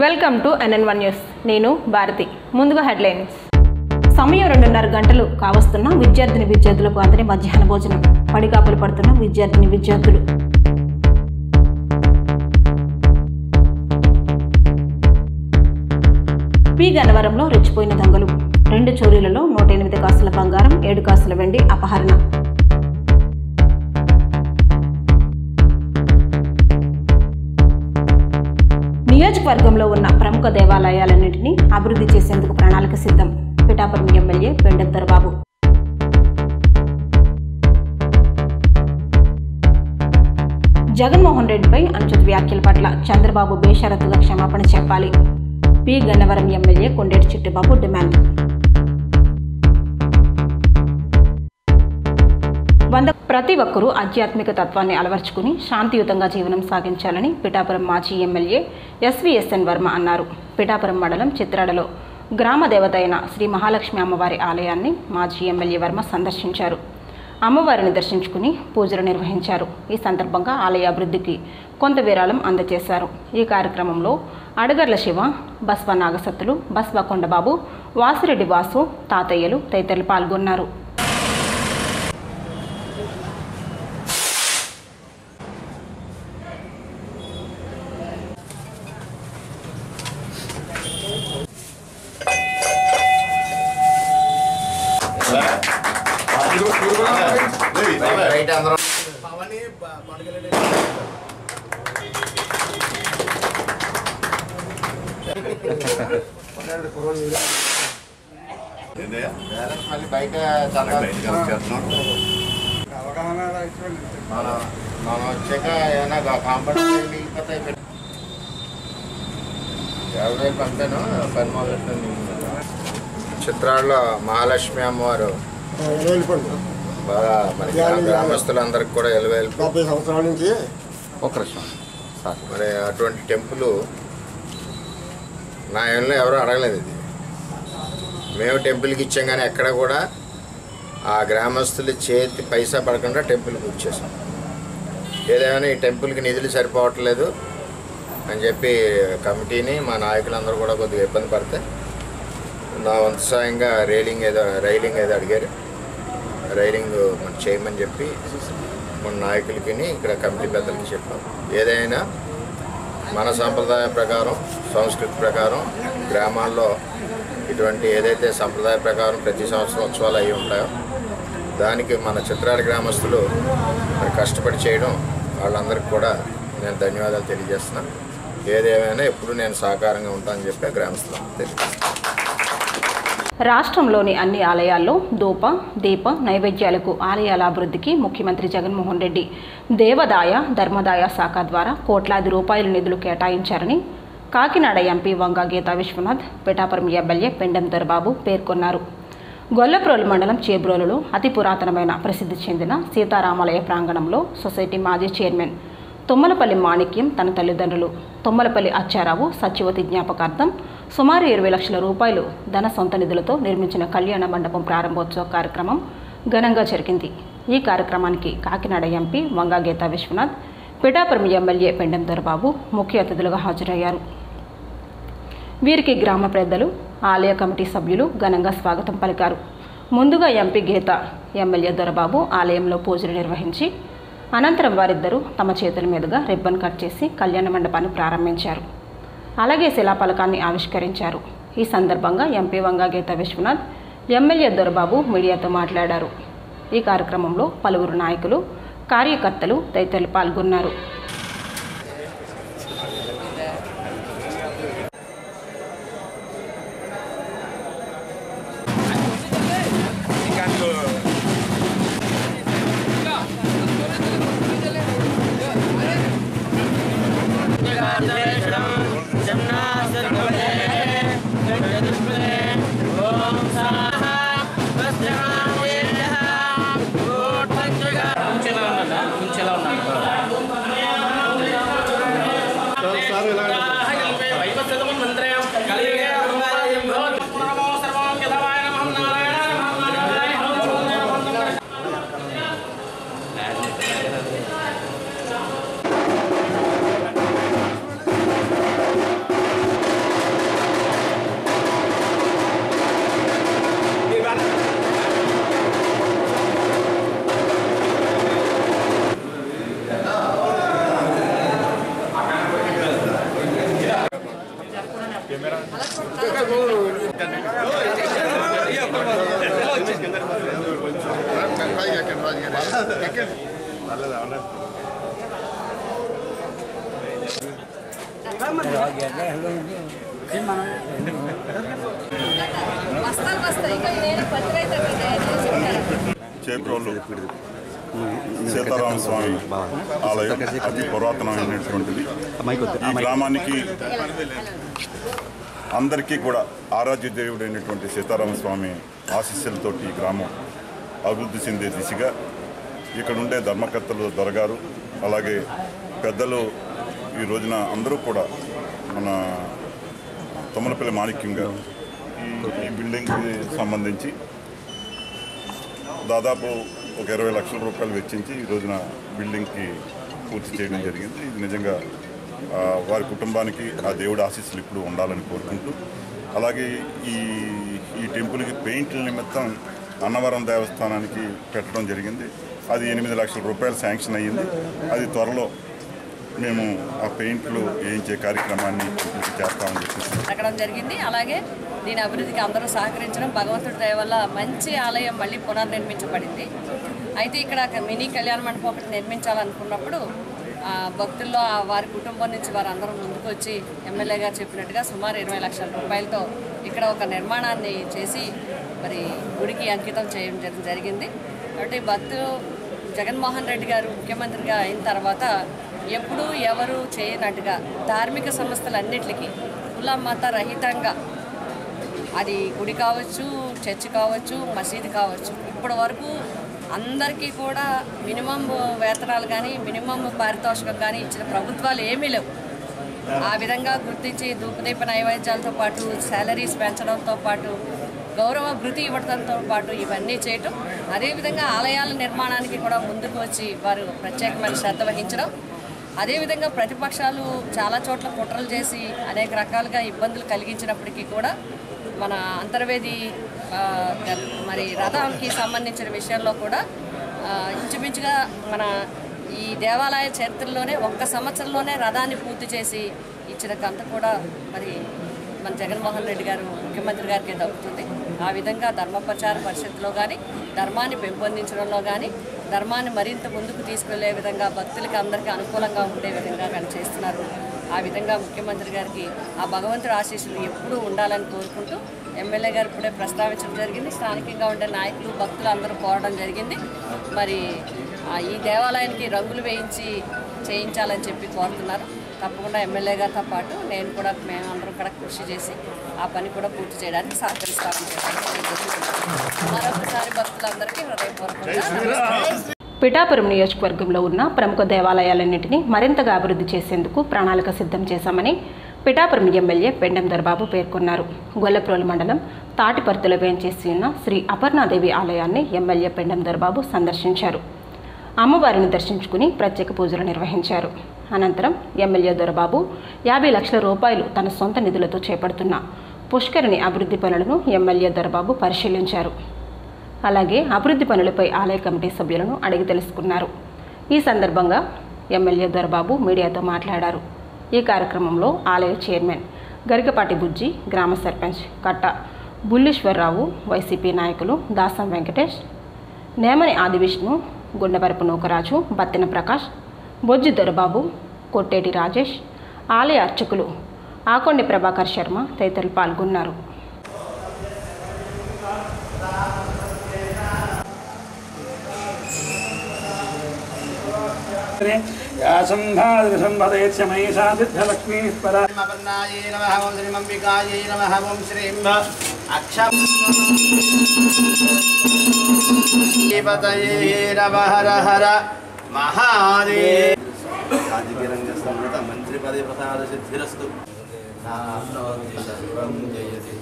Welcome to NN one news నేను భారతి ముందుగా headlines సమయం రెండున్నర గంటలు కావస్తున్న విద్యార్థిని విద్యార్థులకు అందని మధ్యాహ్న భోజనం పడిగాపులు పడుతున్న విద్యార్థిని విద్యార్థులు పి గన్నవరంలో రెచ్చిపోయిన దొంగలు రెండు చోరీలలో నూట ఎనిమిది కాసుల బంగారం ఏడు కాసుల వెండి అపహరణ నియోజకవర్గంలో ఉన్న ప్రముఖ దేవాలయాలన్నింటినీ అభివృద్ధి చేసేందుకు ప్రణాళిక సిద్ధం పిఠాపురం ఎమ్మెల్యే పెండెత్తర్ బాబు జగన్మోహన్ రెడ్డిపై అనుచిత వ్యాఖ్యల పట్ల చంద్రబాబు బేషరతుగా క్షమాపణ చెప్పాలి P Gannavaram MLA Kondeti Chittubabu demand వంద ప్రతి ఒక్కరూ ఆధ్యాత్మిక తత్వాన్ని అలవర్చుకుని శాంతియుతంగా జీవనం సాగించాలని పిఠాపురం మాజీ ఎమ్మెల్యే ఎస్విఎస్ఎన్ వర్మ అన్నారు పిఠాపురం మండలం చిత్రాడలో గ్రామ దేవత అయిన శ్రీ మహాలక్ష్మి అమ్మవారి ఆలయాన్ని మాజీ ఎమ్మెల్యే వర్మ సందర్శించారు అమ్మవారిని దర్శించుకుని పూజలు నిర్వహించారు ఈ సందర్భంగా ఆలయ అభివృద్ధికి కొంత విరాళం అందజేశారు ఈ కార్యక్రమంలో అడగర్ల శివ బస్వ నాగసత్తులు బస్వ కొండబాబు వాసిరెడ్డి వాసు తాతయ్యలు తదితరులు పాల్గొన్నారు రైట్ అందరం మళ్ళీ బయట మనం మనం వచ్చాక ఏమైనా కాంపౌండ్ మిగిలిపోతాయి యాభై పంపాను పని మొదలు చిత్రాల్లో మహాలక్ష్మి అమ్మవారు బాగా మరి గ్రామస్తులందరికీ కూడా ఎలువేలు డెబ్బై సంవత్సరాల నుంచి ఒక నిమిషం సార్ మరి అటువంటి టెంపుల్ నా ఏళ్ళలో ఎవరు అడగలేదు ఇది మేము టెంపుల్కి ఇచ్చాం కానీ ఎక్కడ కూడా ఆ గ్రామస్తుల చేతి పైసా పడకుండా టెంపుల్కి ఇచ్చేసాం ఏదేమైనా ఈ టెంపుల్కి నిధులు సరిపోవట్లేదు అని చెప్పి కమిటీని మా నాయకులందరూ కూడా కొద్దిగా ఇబ్బంది పడితే నా వంతు సాయంగా రైలింగ్ ఏదో రైలింగ్ ఏదో అడిగారు రైలింగ్ మనం చేయమని చెప్పి మన నాయకులకి ఇక్కడ కమిటీ పెద్దలకి చెప్పాం ఏదైనా మన సాంప్రదాయ ప్రకారం సంస్కృతి ప్రకారం గ్రామాల్లో ఇటువంటి ఏదైతే సంప్రదాయ ప్రకారం ప్రతి సంవత్సరం ఉత్సవాలు అయి ఉంటాయో దానికి మన చిత్రాల గ్రామస్తులు మరి కష్టపడి చేయడం వాళ్ళందరికీ కూడా నేను ధన్యవాదాలు తెలియజేస్తున్నాను ఏదేమైనా ఎప్పుడు నేను సహకారంగా ఉంటానని చెప్పి గ్రామస్తులు తెలియజేస్తాను రాష్ట్రంలోని అన్ని ఆలయాల్లో ధూప దీప నైవేద్యాలకు ఆలయాల అభివృద్ధికి ముఖ్యమంత్రి జగన్మోహన్ రెడ్డి దేవదాయ ధర్మదాయ శాఖ ద్వారా కోట్లాది రూపాయల నిధులు కేటాయించారని కాకినాడ ఎంపీ వంగ గీతా విశ్వనాథ్ పిఠాపురం ఎమ్మెల్యే పెండెం దొరబాబు పేర్కొన్నారు గొల్లప్రోలు మండలం చేబ్రోలులో అతి పురాతనమైన ప్రసిద్ధి చెందిన సీతారామాలయ ప్రాంగణంలో సొసైటీ మాజీ చైర్మన్ తుమ్మలపల్లి మాణిక్యం తన తల్లిదండ్రులు తుమ్మలపల్లి అచ్చారావు సత్యవతి జ్ఞాపకార్థం సుమారు ఇరవై లక్షల రూపాయలు ధన సొంత నిధులతో నిర్మించిన కళ్యాణ మండపం ప్రారంభోత్సవ కార్యక్రమం ఘనంగా జరిగింది ఈ కార్యక్రమానికి కాకినాడ ఎంపీ వంగా గీతా విశ్వనాథ్ పిఠాపురం ఎమ్మెల్యే పెండెం దొరబాబు ముఖ్య అతిథులుగా హాజరయ్యారు వీరికి గ్రామ పెద్దలు ఆలయ కమిటీ సభ్యులు ఘనంగా స్వాగతం పలికారు ముందుగా ఎంపీ గీత ఎమ్మెల్యే దొరబాబు ఆలయంలో పూజలు నిర్వహించి అనంతరం వారిద్దరూ తమ చేతుల మీదుగా రిబ్బన్ కట్ చేసి కళ్యాణ మండపాన్ని ప్రారంభించారు అలాగే శిలాఫలకాన్ని ఆవిష్కరించారు ఈ సందర్భంగా ఎంపీ వంగా గీత విశ్వనాథ్ ఎమ్మెల్యే దొరబాబు మీడియాతో మాట్లాడారు ఈ కార్యక్రమంలో పలువురు నాయకులు కార్యకర్తలు తదితరులు పాల్గొన్నారు ఉంచేలా ఉన్నాను ఉంచేలా ఉన్నాను వస్తాను వస్తాయి ఇంకా నేను పత్రిక చేసి చేప్రోలు సీతారామ స్వామి ఆలయం అతి పురాతనమైనటువంటిది ఈ గ్రామానికి అందరికీ కూడా ఆరాధ్య దేవుడైనటువంటి సీతారామ స్వామి ఆశీస్సులతోటి ఈ గ్రామం అభివృద్ధి చెందే దిశగా ఇక్కడ ఉండే ధర్మకర్తలు దొరగారు అలాగే పెద్దలు ఈ రోజున అందరూ కూడా మన తొమ్మలపల్లి మాణిక్యం గారు ఈ- ఈ బిల్డింగ్కి సంబంధించి దాదాపు ఒక ఇరవై లక్షల రూపాయలు వెచ్చించి ఈ రోజున బిల్డింగ్కి పూర్తి చేయడం జరిగింది ఇది నిజంగా ఆ, వారి కుటుంబానికి ఆ దేవుడి ఆశీస్సులు ఇప్పుడు ఉండాలని కోరుకుంటూ అలాగే ఈ ఈ టెంపుల్కి పెయింట్ల నిమిత్తం అన్నవరం దేవస్థానానికి పెట్టడం జరిగింది అది ఎనిమిది లక్షల రూపాయలు శాంక్షన్ అయ్యింది అది త్వరలో మేము ఆ పెయింట్లు వేయించే కార్యక్రమాన్ని పూర్తి చేస్తామని చెప్పేసి అడగడం జరిగింది అలాగే దీని అభివృద్ధికి అందరూ సహకరించడం భగవంతుడి దయ వల్ల మంచి ఆలయం మళ్ళీ పునర్నిర్మించబడింది అయితే ఇక్కడ ఒక మినీ కళ్యాణ మండపం ఒకటి నిర్మించాలనుకున్నప్పుడు ఆ, భక్తుల్లో ఆ వారి కుటుంబం నుంచి వారందరూ ముందుకు వచ్చి ఎమ్మెల్యే గారు చెప్పినట్టుగా సుమారు ఇరవై లక్షల రూపాయలతో ఇక్కడ ఒక నిర్మాణాన్ని చేసి మరి గుడికి అంకితం చేయడం జరి- జరిగింది కాబట్టి భక్తులు జగన్మోహన్ రెడ్డి గారు ముఖ్యమంత్రిగా అయిన తర్వాత ఎప్పుడూ ఎవరు చేయనట్టుగా ధార్మిక సంస్థలన్నిటికీ కుల మత రహితంగా అది గుడి కావచ్చు చర్చ్ కావచ్చు మసీదు కావచ్చు ఇప్పటి వరకు అందరికీ కూడా మినిమం వేతనాలు కానీ మినిమం పారితోషికం కానీ ఇచ్చిన ప్రభుత్వాలు ఏమీ లేవు ఆ విధంగా గుర్తించి ధూపదీప నైవేద్యాలతో పాటు శాలరీస్ పెంచడంతో పాటు గౌరవ భృతి ఇవ్వడంతో పాటు ఇవన్నీ చేయటం అదేవిధంగా ఆలయాల నిర్మాణానికి కూడా ముందుకు వచ్చి వారు ప్రత్యేకమైన శ్రద్ధ వహించడం అదేవిధంగా ప్రతిపక్షాలు చాలా చోట్ల కుట్రలు చేసి అనేక రకాలుగా ఇబ్బందులు కలిగించినప్పటికీ కూడా మన అంతర్వేది ఆ, మరి రథంకి సంబంధించిన విషయంలో కూడా ఆ, ఇంచుమించుగా మన ఈ దేవాలయ చరిత్రలోనే ఒక్క సంవత్సరంలోనే రథాన్ని పూర్తి చేసి ఇచ్చిన కంత కూడా మరి మన జగన్మోహన్ రెడ్డి గారు ముఖ్యమంత్రి గారికి దక్కుతుంది ఆ విధంగా ధర్మ ప్రచార పరిషత్తులో కానీ ధర్మాన్ని పెంపొందించడంలో కానీ ధర్మాన్ని మరింత ముందుకు తీసుకెళ్లే విధంగా భక్తులకి అందరికీ అనుకూలంగా ఉండే విధంగా కానీ చేస్తున్నారు ఆ విధంగా ముఖ్యమంత్రి గారికి ఆ భగవంతుడి ఆశీస్సులు ఎప్పుడూ ఉండాలని కోరుకుంటూ ఎమ్మెల్యే గారు ఇప్పుడే ప్రస్తావించడం జరిగింది స్థానికంగా ఉండే నాయకులు భక్తులు అందరూ కోరడం జరిగింది మరి ఆ, ఈ దేవాలయానికి రంగులు వేయించి చేయించాలని చెప్పి కోరుతున్నారు తప్పకుండా ఎమ్మెల్యే గారితో పాటు నేను కూడా మేమందరం కూడా కృషి చేసి ఆ పని కూడా పూర్తి చేయడానికి సహకరిస్తామని చెప్పి మరొకసారి భక్తులందరికీ హృదయపూర్వకంగా నమస్కారం. పిఠాపురం నియోజకవర్గంలో ఉన్న ప్రముఖ దేవాలయాలన్నింటినీ మరింతగా అభివృద్ధి చేసేందుకు ప్రణాళిక సిద్ధం చేశామని పిఠాపురం ఎమ్మెల్యే పెండెం దొరబాబు పేర్కొన్నారు గొల్లప్రోలు మండలం తాటిపర్తిలో వేంచేసి ఉన్న శ్రీ అపర్ణాదేవి ఆలయాన్ని ఎమ్మెల్యే పెండెం దొరబాబు సందర్శించారు అమ్మవారిని దర్శించుకుని ప్రత్యేక పూజలు నిర్వహించారు అనంతరం ఎమ్మెల్యే దొరబాబు యాభై లక్షల రూపాయలు తన సొంత నిధులతో చేపడుతున్న పుష్కరిణి అభివృద్ధి పనులను ఎమ్మెల్యే దొరబాబు పరిశీలించారు అలాగే అభివృద్ధి పనులపై ఆలయ కమిటీ సభ్యులను అడిగి తెలుసుకున్నారు ఈ సందర్భంగా ఎమ్మెల్యే దొరబాబు మీడియాతో మాట్లాడారు ఈ కార్యక్రమంలో ఆలయ చైర్మన్ గరికపాటి బుజ్జి గ్రామ సర్పంచ్ కట్ట బుల్లీశ్వరరావు వైసీపీ నాయకులు దాసం వెంకటేష్ నేమని ఆదివిష్ణు గుండవరపు నూకరాజు బత్తిన ప్రకాష్ బొజ్జి దొరబాబు కొట్టేటి రాజేష్ ఆలయ అర్చకులు ఆకొండి ప్రభాకర్ శర్మ తదితరులు పాల్గొన్నారు సంభదేత్యమయీషా సిద్ధలక్ష్మీ పరా అపర్ణాయై నమః ఓం శ్రీం అంబికాయై నమః ఓం శ్రీం అక్షం దేవతయే నమః హర హర మహాదేవ్ రాజకీయంగా సమృత మంత్రి పదే ప్రసాద సిద్ధిరస్తు నాప్నోతి సర్వం జయతి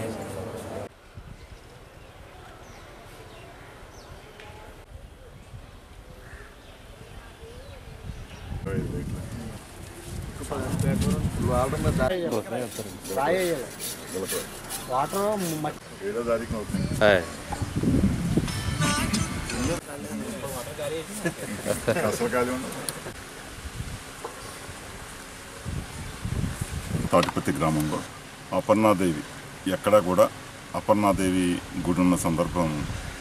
ఏడో తారీఖున అవుతుంది అసలు ఖాళీ ఉండదు తాటిపత్తి గ్రామంలో అపర్ణాదేవి ఎక్కడా కూడా అపర్ణాదేవి గుడి ఉన్న సందర్భం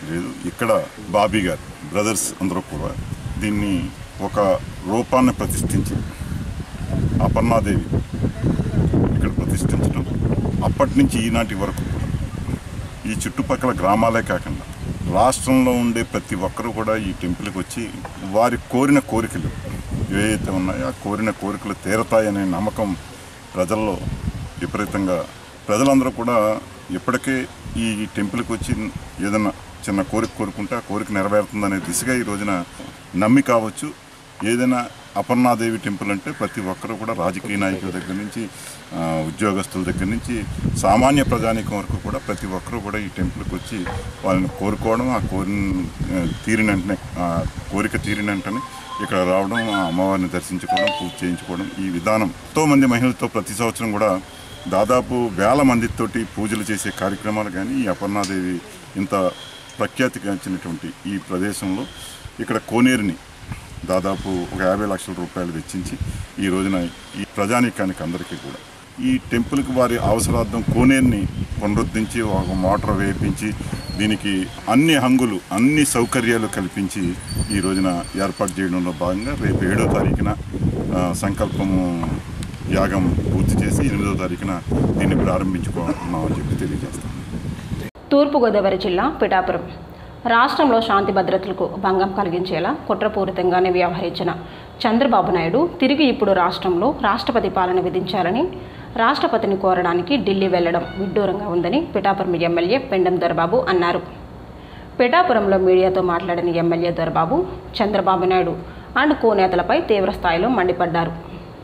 లేదు ఇక్కడ బాబీ గారు బ్రదర్స్ అందరూ కూడా దీన్ని ఒక రూపాన్ని ప్రతిష్ఠించి అపర్ణాదేవి ఇక్కడ ప్రతిష్ఠించడం అప్పటి నుంచి ఈనాటి వరకు కూడా ఈ చుట్టుపక్కల గ్రామాలే కాకుండా రాష్ట్రంలో ఉండే ప్రతి ఒక్కరూ కూడా ఈ టెంపుల్కి వచ్చి వారి కోరిన కోరికలు ఏవైతే ఉన్నాయో ఆ కోరిన కోరికలు తీరతాయనే నమ్మకం ప్రజల్లో విపరీతంగా ప్రజలందరూ కూడా ఇప్పటికే ఈ టెంపుల్కి వచ్చి ఏదైనా చిన్న కోరిక కోరుకుంటే ఆ కోరిక నెరవేరుతుందనే దిశగా ఈ రోజున నమ్మి కావచ్చు ఏదైనా అపర్ణాదేవి టెంపుల్ అంటే ప్రతి ఒక్కరూ కూడా రాజకీయ నాయకుల దగ్గర నుంచి ఆ, ఉద్యోగస్తుల దగ్గర నుంచి సామాన్య ప్రజానీకం వరకు కూడా ప్రతి ఒక్కరూ కూడా ఈ టెంపుల్కి వచ్చి వాళ్ళని కోరుకోవడం ఆ కోరిన ఆ, తీరిన వెంటనే ఆ కోరిక తీరిన వెంటనే ఇక్కడ రావడం ఆ అమ్మవారిని దర్శించుకోవడం పూజ చేయించుకోవడం ఈ విధానం ఎంతో మంది మహిళలతో ప్రతి సంవత్సరం కూడా దాదాపు వేల మందితోటి పూజలు చేసే కార్యక్రమాలు కానీ ఈ అపర్ణాదేవి ఇంత ప్రఖ్యాతిగాంచినటువంటి ఈ ప్రదేశంలో ఇక్కడ కోనేరుని దాదాపు ఒక యాభై లక్షల రూపాయలు వెచ్చించి ఈ రోజున ఈ ప్రజానీకానికి అందరికీ కూడా ఈ టెంపుల్కి వారి అవసరార్థం కోనేరుని పునరుద్ధరించి ఒక మోటార్ వేయించి దీనికి అన్ని హంగులు అన్ని సౌకర్యాలు కల్పించి ఈ రోజున ఏర్పాటు చేయడంలో భాగంగా రేపు ఏడో తారీఖున ఆ, సంకల్పము యాగం పూర్తి చేసి ఎనిమిదో తారీఖున దీన్ని ప్రారంభించుకున్నామని చెప్పి తెలియజేస్తాం తూర్పుగోదావరి జిల్లా పిఠాపురం రాష్ట్రంలో శాంతి భద్రతలకు భంగం కలిగించేలా కుట్రపూరితంగానే వ్యవహరించిన చంద్రబాబు నాయుడు తిరిగి ఇప్పుడు రాష్ట్రంలో రాష్ట్రపతి పాలన విధించాలని రాష్ట్రపతిని కోరడానికి ఢిల్లీ వెళ్లడం విడ్డూరంగా ఉందని పిఠాపురం ఎమ్మెల్యే పెండం దొరబాబు అన్నారు పిఠాపురంలో మీడియాతో మాట్లాడిన MLA Dorababu Chandrababu Naidu and co నేతలపై తీవ్ర స్థాయిలో మండిపడ్డారు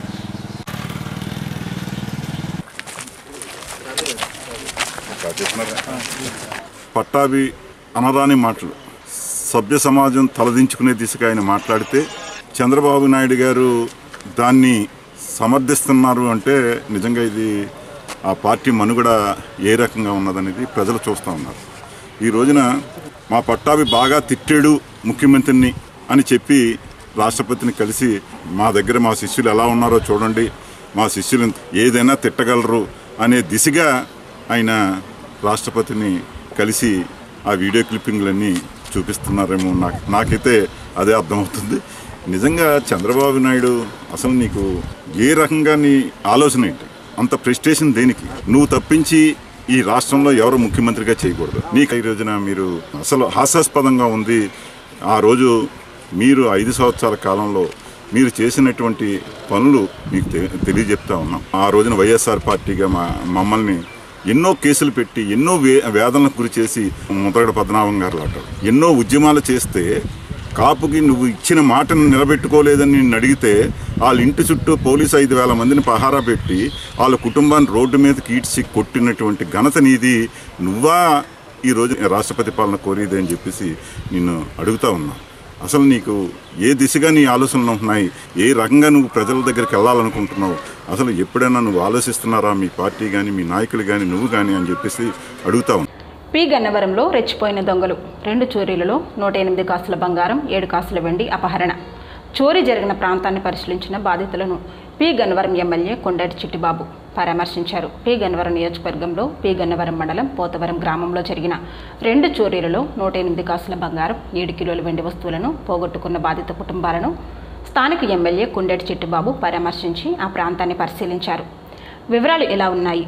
పట్టాభి అనరాని మాటలు సభ్య సమాజం తలదించుకునే దిశగా ఆయన మాట్లాడితే చంద్రబాబు నాయుడు గారు దాన్ని సమర్థిస్తున్నారు అంటే నిజంగా ఇది ఆ పార్టీ మనుగడ ఏ రకంగా ఉన్నదనేది ప్రజలు చూస్తూ ఉన్నారు ఈ రోజున మా పట్టాభి బాగా తిట్టాడు ముఖ్యమంత్రిని అని చెప్పి రాష్ట్రపతిని కలిసి మా దగ్గర మా శిష్యులు ఎలా ఉన్నారో చూడండి మా శిష్యులు ఏదైనా తిట్టగలరు అనే దిశగా ఆయన రాష్ట్రపతిని కలిసి ఆ వీడియో క్లిప్పింగ్లన్నీ చూపిస్తున్నారేమో నాకు నాకైతే అదే అర్థమవుతుంది నిజంగా చంద్రబాబు నాయుడు అసలు నీకు ఏ రకంగా నీ ఆలోచన ఏంటి అంత ప్రెస్టేషన్ దేనికి నువ్వు తప్పించి ఈ రాష్ట్రంలో ఎవరు ముఖ్యమంత్రిగా చేయకూడదు నీకు ఈ రోజున మీరు అసలు హాస్యాస్పదంగా ఉంది ఆ రోజు మీరు ఐదు సంవత్సరాల కాలంలో మీరు చేసినటువంటి పనులు మీకు తె- తెలియజెప్తా ఉన్నాం ఆ రోజున వైఎస్ఆర్ పార్టీగా మా మమ్మల్ని ఎన్నో కేసులు పెట్టి ఎన్నో వే వేదనలకు గురి చేసి ముద్రగడ పద్మనాభం గారు లాంటారు ఎన్నో ఉద్యమాలు చేస్తే కాపుకి నువ్వు ఇచ్చిన మాటను నిలబెట్టుకోలేదని నిన్ను అడిగితే వాళ్ళ ఇంటి చుట్టూ పోలీసు ఐదు వేల మందిని పహారా పెట్టి వాళ్ళ కుటుంబాన్ని రోడ్డు మీదకి ఈడ్చి కొట్టినటువంటి ఘనత నీది నువ్వా ఈరోజు రాష్ట్రపతి పాలన కోరేది అని చెప్పేసి నిన్ను అడుగుతా ఉన్నా అసలు నీకు ఏ దిశగా నీ ఆలోచనలు ఉంటున్నాయి ఏ రకంగా నువ్వు ప్రజల దగ్గరికి వెళ్ళాలనుకుంటున్నావు అసలు ఎప్పుడైనా నువ్వు ఆలోచిస్తున్నారా మీ పార్టీ కానీ మీ నాయకులు కానీ నువ్వు కానీ అని చెప్పేసి అడుగుతా ఉన్నా పి గన్నవరంలో రెచ్చిపోయిన దొంగలు రెండు చోరీలలో నూట ఎనిమిది కాసుల బంగారం ఏడు కాసుల వెండి అపహరణ చోరీ జరిగిన ప్రాంతాన్ని పరిశీలించిన బాధితులను పి గన్నవరం ఎమ్మెల్యే కొండటి చిట్టిబాబు పరామర్శించారు పి గన్నవరం నియోజకవర్గంలో పి గన్నవరం మండలం పోతవరం గ్రామంలో జరిగిన రెండు చోరీలలో నూట ఎనిమిది కాసుల బంగారం ఏడు కిలోల వెండి వస్తువులను పోగొట్టుకున్న బాధిత కుటుంబాలను స్థానిక ఎమ్మెల్యే కొండటి చిట్టిబాబు పరామర్శించి ఆ ప్రాంతాన్ని పరిశీలించారు వివరాలు ఇలా ఉన్నాయి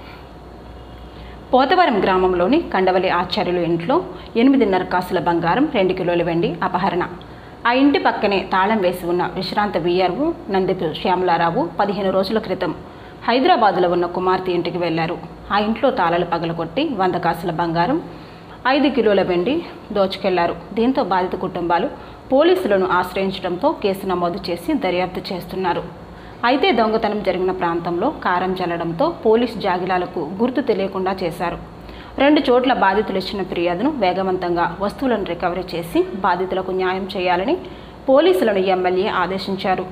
పోతవరం గ్రామంలోని కండవలి ఆచార్యులు ఇంట్లో ఎనిమిదిన్నర కాసుల బంగారం రెండు కిలోల వెండి అపహరణ ఆ ఇంటి పక్కనే తాళం వేసి ఉన్న విశ్రాంత వీఆర్ఓ నందిపు శ్యామలారావు పదిహేను రోజుల క్రితం హైదరాబాదులో ఉన్న కుమార్తె ఇంటికి వెళ్లారు ఆ ఇంట్లో తాళాలు పగలగొట్టి వంద కాసుల బంగారం ఐదు కిలోల వెండి దోచుకెళ్లారు దీంతో బాధిత కుటుంబాలు పోలీసులను ఆశ్రయించడంతో కేసు నమోదు చేసి దర్యాప్తు చేస్తున్నారు అయితే దొంగతనం జరిగిన ప్రాంతంలో కారం చల్లడంతో పోలీస్ జాగిలాలకు గుర్తు తెలియకుండా చేశారు రెండు చోట్ల బాధితులు ఇచ్చిన ఫిర్యాదును వేగవంతంగా వస్తువులను రికవరీ చేసి బాధితులకు న్యాయం చేయాలని పోలీసులను ఎమ్మెల్యే ఆదేశించారు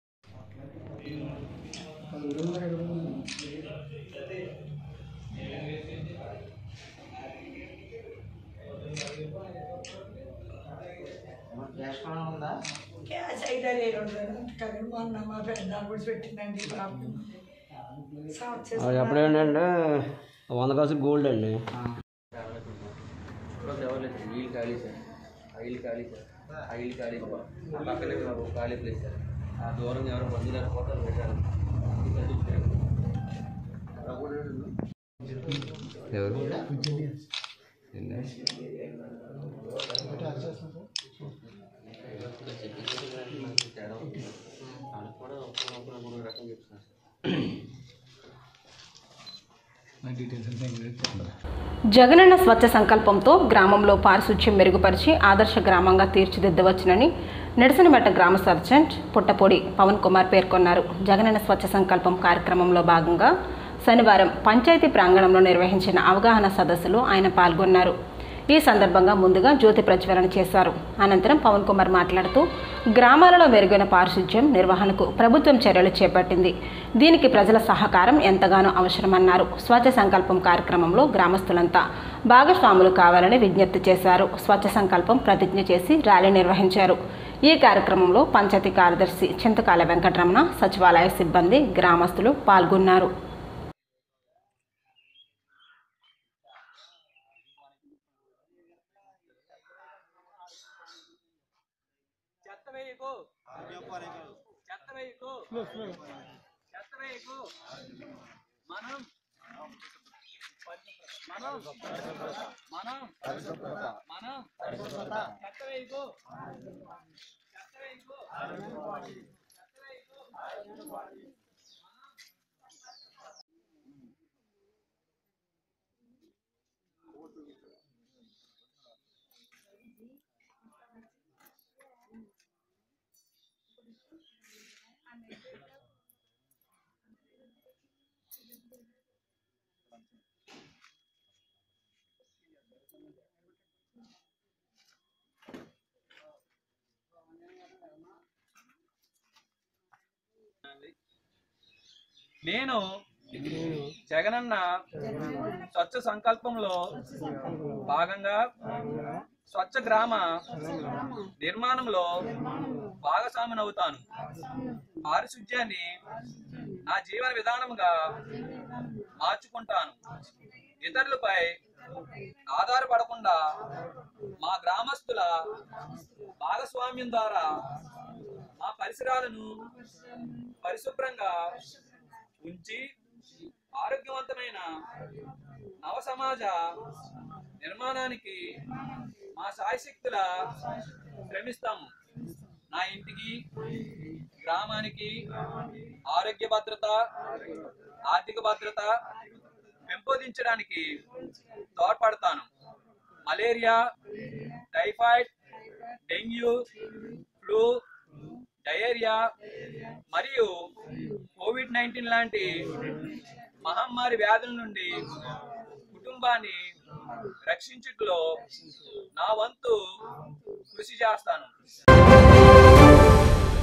క్యాష్ అయితే లేదు కానీ మొన్న మా పెద్ద కూడా పెట్టిందండి బాబు సాఫ్ చేసి అది ఎప్పుడేంటంటే వంద కాసు గోల్డ్ అండి ఖాళీ సార్ ఆ ఇల్లు ఖాళీ సార్ ఆ ఇల్లు ఖాళీ సార్ ఆ పక్కనే మాకు ఖాళీ ప్లేస్ సార్ ఆ దూరంగా ఎవరో బంధువులు గారు ఫోటోలు పెట్టారు ఇది కట్టించారు. ఎవరు నిన్న? తేడా ఉంది. వాళ్ళకి కూడా ఒక్కొక్కరు ఒక్కొక్క రకం చెప్తున్నారు జగనన్న స్వచ్ఛ సంకల్పంతో గ్రామంలో పారిశుధ్యం మెరుగుపరిచి ఆదర్శ గ్రామంగా తీర్చిదిద్దవచ్చునని నిడసనమెట్ట గ్రామ సర్జెంట్ పుట్టపొడి పవన్ కుమార్ పేర్కొన్నారు జగనన్న స్వచ్ఛ సంకల్పం కార్యక్రమంలో భాగంగా శనివారం పంచాయతీ ప్రాంగణంలో నిర్వహించిన అవగాహన సదస్సులో ఆయన పాల్గొన్నారు ఈ సందర్భంగా ముందుగా జ్యోతి ప్రజ్వలన చేశారు అనంతరం పవన్ కుమార్ మాట్లాడుతూ గ్రామాలలో మెరుగైన పారిశుధ్యం నిర్వహణకు ప్రభుత్వం చర్యలు చేపట్టింది దీనికి ప్రజల సహకారం ఎంతగానో అవసరమన్నారు స్వచ్ఛ సంకల్పం కార్యక్రమంలో గ్రామస్తులంతా భాగస్వాములు కావాలని విజ్ఞప్తి చేశారు స్వచ్ఛ సంకల్పం ప్రతిజ్ఞ చేసి ర్యాలీ నిర్వహించారు ఈ కార్యక్రమంలో పంచాయతీ కార్యదర్శి చింతకాల వెంకటరమణ సచివాలయ సిబ్బంది గ్రామస్తులు పాల్గొన్నారు చెత్త వేయకు చెత్త వేయకు చెత్త వేయకు మనం మనం మనం మనం చెత్త వేయకు చెత్త వేయకు చెత్త వేయకు నేను జగనన్న స్వచ్ఛ సంకల్పంలో భాగంగా స్వచ్ఛ గ్రామ నిర్మాణంలో భాగస్వామినవుతాను పారిశుధ్యాన్ని నా జీవన విధానంగా మార్చుకుంటాను ఇతరులపై ఆధారపడకుండా మా గ్రామస్తుల భాగస్వామ్యం ద్వారా మా పరిసరాలను పరిశుభ్రంగా ఉంచి ఆరోగ్యవంతమైన నవ సమాజ నిర్మాణానికి మా సాయశక్తుల శ్రమిస్తాము నా ఇంటికి గ్రామానికి ఆరోగ్య భద్రత ఆర్థిక భద్రత పెంపొందించడానికి తోడ్పడతాను malaria typhoid dengue flu diarrhoea మరియు కోవిడ్ నైన్టీన్ లాంటి మహమ్మారి వ్యాధుల నుండి కుటుంబాన్ని రక్షించుటలో నా వంతు కృషి చేస్తాను